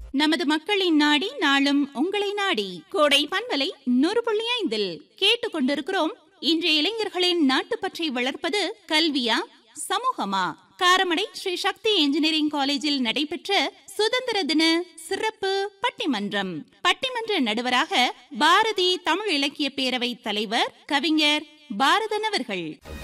நமது மக்களின் நாடி நாளும் உங்களை நாடி கோடை பண்பலை நூறு புள்ளி ஐந்தில் கேட்டுக்கொண்டிருக்கிறோம் இன்றைய இளைஞர்களின் நாட்டுப்பற்றை வளர்ப்பது கல்வியா சமூகமா காரமடை ஸ்ரீ சக்தி இன்ஜினியரிங் காலேஜில் நடைபெற்ற சுதந்திர தின சிறப்பு பட்டிமன்றம் பட்டிமன்ற நடுவராக பாரதி தமிழ் இலக்கிய பேரவை தலைவர் கவிஞர் பாரதன் அவர்கள்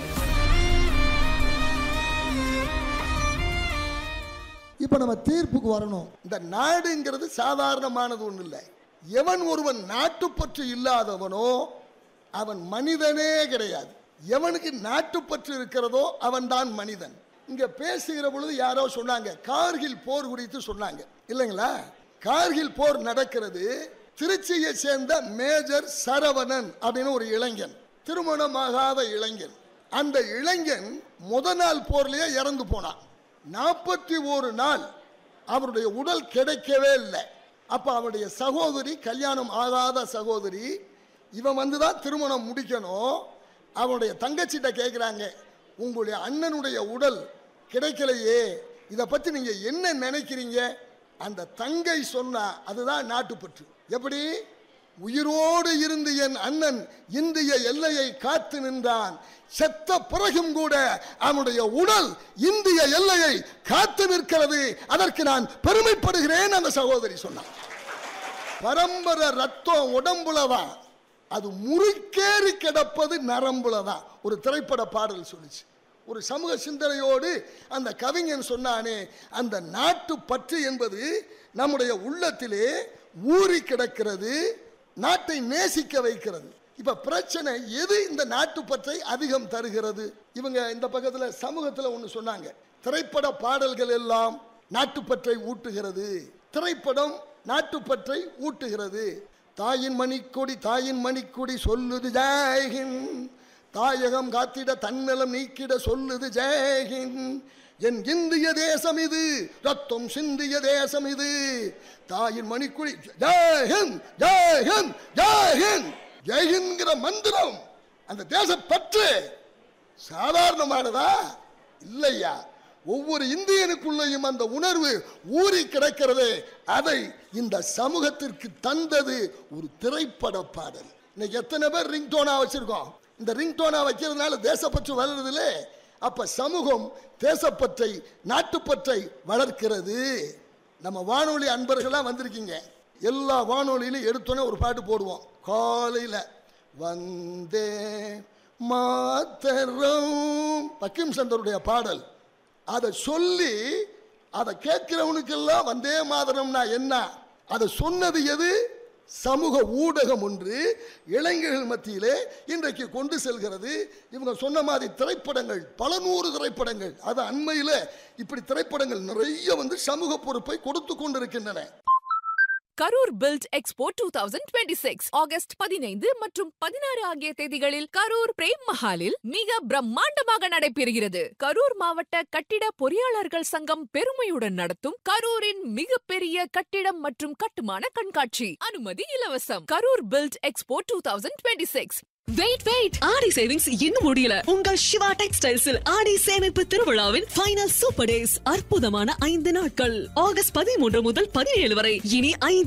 இப்போ நம்ம தீர்ப்புக்கு வரணும் இந்த நாடுங்கிறது சாதாரணமானது ஒன்றும் இல்லை எவன் ஒருவன் நாட்டுப்பற்று இல்லாதவனோ அவன் மனிதனே கிடையாது எவனுக்கு நாட்டுப்பற்று இருக்கிறதோ அவன்தான் மனிதன் இங்க பேசுகிற பொழுது யாரோ சொன்னாங்க கார்கில் போர் குறித்து சொன்னாங்க இல்லைங்களா கார்கில் போர் நடக்கிறது திருச்சியை சேர்ந்த மேஜர் சரவணன் அப்படின்னு ஒரு இளைஞன் திருமணமாகாத இளைஞன் அந்த இளைஞன் முத நாள் போர்லயே இறந்து போனான் நாற்பத்தி ஒரு நாள் அவருடைய உடல் கிடைக்கவே இல்லை அப்ப அவருடைய சகோதரி கல்யாணம் ஆகாத சகோதரி இவன் வந்து தான் திருமணம் முடிக்கணும் அவனுடைய தங்கச்சிட்ட கேட்குறாங்க உங்களுடைய அண்ணனுடைய உடல் கிடைக்கலையே இதை பற்றி நீங்கள் என்ன நினைக்கிறீங்க அந்த தங்கை சொன்னா அதுதான் நாட்டுப்பற்று எப்படி உயிரோடு இருந்து என் அண்ணன் இந்திய எல்லையை காத்து நின்றான் செத்த பிறகும் கூட அவனுடைய உடல் இந்திய எல்லையை காத்து நிற்கிறது அதற்கு நான் பெருமைப்படுகிறேன் அந்த சகோதரி சொன்னான் பரம்பரை ரத்தம் உடம்புல தான் அது முறுக்கேறி கிடப்பது நரம்புல தான் ஒரு திரைப்பட பாடல் சொல்லுச்சு ஒரு சமூக சிந்தனையோடு அந்த கவிஞன் சொன்னானே அந்த நாட்டு பற்று என்பது நம்முடைய உள்ளத்திலே ஊறி கிடக்கிறது நாட்டை நேசிக்க வைக்கிறது இப்ப பிரச்சனை எது இந்த நாட்டு பற்றை அதிகம் தருகிறது இவங்க இந்த பக்கத்துல சமூகத்துல ஒண்ணு சொன்னாங்க திரைப்பட பாடல்கள் எல்லாம் நாட்டுப்பற்றை ஊட்டுகிறது திரைப்படம் நாட்டுப்பற்றை ஊட்டுகிறது தாயின் மணிக்கொடி தாயின் மணிக்கொடி சொல்லுது ஜெயஹின் தாயகம் காத்திட தன்னலம் நீக்கிட சொல்லுது ஜெயஹின் என் இந்திய தேசம் இது ரத்தம் சிந்திய தேசம் இது தாயின் மணிக்குடி ஜெயஹிந்த் ஜெயஹிந்த் ஜெயஹிந்த் ஜெயஹிந்த்ங்கிற மந்திரம் அந்த தேசப்பற்று சாதாரணமானதா இல்லையா ஒவ்வொரு இந்தியனுக்குள்ளேயும் அந்த உணர்வு ஊறி கிடக்கிறதே அதை இந்த சமூகத்திற்கு தந்தது ஒரு திரைப்பட பாடல் இன்னைக்கு எத்தனை பேர் ரிங்டோனா வச்சிருக்கோம் இந்த ரிங்டோனா வைக்கிறதுனால தேசப்பற்று வளருதுலே அப்ப சமூகம் தேசப்பற்றை நாட்டுப்பற்றை வளர்க்கிறது நம்ம வானொலி அன்பர்கள்லாம் வந்திருக்கீங்க எல்லா வானொலியிலும் எடுத்தோன்னே ஒரு பாட்டு போடுவோம் காலையில் வந்தே மாத்தரம் பக்கிம் சந்தருடைய பாடல் அதை சொல்லி அதை கேட்கிறவனுக்கெல்லாம் வந்தே மாதரம்னா என்ன அதை சொன்னது எது சமூக ஊடகம் ஒன்று இளைஞர்கள் மத்தியிலே இன்றைக்கு கொண்டு செல்கிறது இவங்க சொன்ன மாதிரி திரைப்படங்கள் பல நூறு திரைப்படங்கள் அது அண்மையில் இப்படி திரைப்படங்கள் நிறைய வந்து சமூக பொறுப்பை கொடுத்து கொண்டிருக்கின்றன Karur build expo two thousand twenty six August பதினைந்து மற்றும் பதினாறு ஆகிய தேதிகளில் கரூர் பிரேம் மஹாலில் மிக பிரம்மாண்டமாக நடைபெறுகிறது கரூர் மாவட்ட கட்டிட பொறியாளர்கள் சங்கம் பெருமையுடன் நடத்தும் கரூரின் மிகப்பெரிய கட்டிடம் மற்றும் கட்டுமான கண்காட்சி அனுமதி இலவசம் Karur build expo two thousand twenty six wait wait Aadi savings இன்னும் முடியல உங்கள் சிவா டெக்ஸ்டைல்ஸில் ஆடி சேமிப்பு திருவிழாவின் ஃபைனல் சூப்பர் டேஸ் அற்புதமான ஐந்து நாட்கள் ஆகஸ்ட் பதிமூன்று முதல் பதினேழு வரை இனி ஐந்து